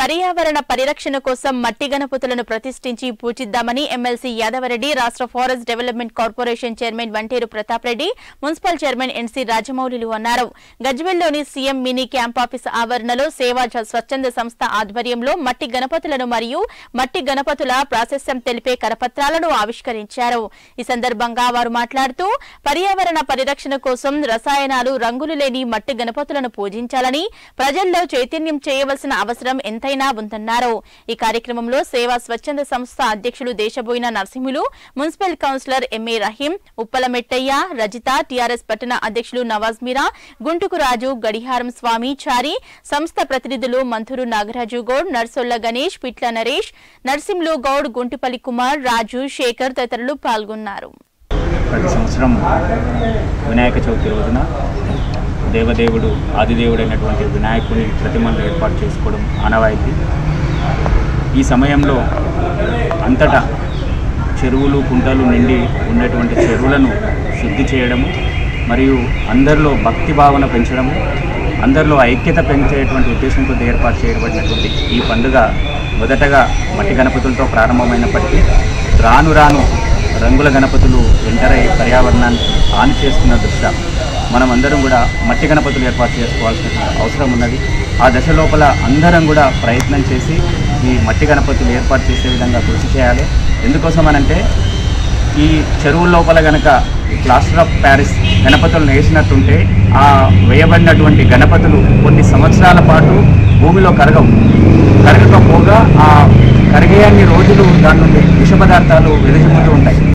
పర్యావరణ పరిరక్షణ కోసం మట్టి గణపతులను ప్రతిష్ఠించి పూజిద్దామని ఎమ్మెల్సీ యాదవరెడ్డి రాష్ట్ర forest development corporation chairman Vanteru Pratap Reddy municipal chairman NC రాజమౌళిలు అన్నారు గజ్వెల్లోని సీఎం మినీ క్యాంప్ ఆఫీస్ ఆవరణలో సేవా జ- స్వచ్ఛంద సంస్థ ఆధ్వర్యంలో మట్టి గణపతులను మరియు మట్టి గణపతుల ప్రాశస్యం తెలిపే కరపత్రాలను ఆవిష్కరించారు ఈ సందర్భంగా వారు మాట్లాడుతూ పర్యావరణ పరిరక్షణ కోసం రసాయనాలు రంగులు లేని మట్టి గణపతులను పూజించాలని ప్రజల్లో చైతన్యం చేయవలసిన అవసరం ఎంతైనా ఉందన్నారు ఈ కార్యక్రమంలో సేవా స్వచ్ఛంద సంస్థ అధ్యక్షులు Deshaboina Narasimhulu municipal councillor MA Rahim Uppala Mettaiah Rajitha TRS పట్టణ అధ్యక్షులు నవాజ్ మీరా గుంటుకు రాజు గడిహారం స్వామి చారి సంస్థ ప్రతినిధులు మంథురు నాగరాజు గౌడ్ నర్సొల్ల గణేష్ పిట్ల నరేష్ నర్సింహులు గౌడ్ గుంటుపల్లి కుమార్ రాజు శేఖర్ తదితరులు పాల్గొన్నారు ప్రతి సంవత్సరం వినాయక చవితి రోజున దేవదేవుడు ఆదిదేవుడు అయినటువంటి వినాయకుని ప్రతిమలు ఏర్పాటు చేసుకోవడం ఆనవాయితీ ఈ సమయంలో అంతటా చెరువులు కుంటలు నిండి ఉన్నటువంటి చెరువులను శుద్ధి చేయడము మరియు అందరిలో భక్తి భావన పెంచడము అందరిలో ఐక్యత పెంచేటువంటి ఉద్దేశంతో ఏర్పాటు చేయబడినటువంటి ఈ పండుగ మొదటగా మట్టి గణపతులతో ప్రారంభమైనప్పటికీ రాను రాను రంగుల గణపతులు ఎంటర్ అయ్యి పర్యావరణాన్ని హాని చేస్తున్న దృష్ట్యా మనం అందరం కూడా మట్టి గణపతులు ఏర్పాటు చేసుకోవాల్సిన అవసరం ఉన్నది ఆ దశ లోపల అందరం కూడా ప్రయత్నం చేసి ఈ మట్టి గణపతులు ఏర్పాటు చేసే విధంగా కృషి చేయాలి ఎందుకోసం అనంటే ఈ చెరువుల లోపల గనక ప్లాస్టర్ ఆఫ్ ప్యారిస్ గణపతులను వేసినట్టుంటే ఆ వేయబడినటువంటి గణపతులు కొన్ని సంవత్సరాల పాటు భూమిలో కరగవు కరగకపోగా ఆ కరిగే అన్ని రోజులు దాని నుండి విష పదార్థాలు వెదజల్లుతూ ఉంటాయి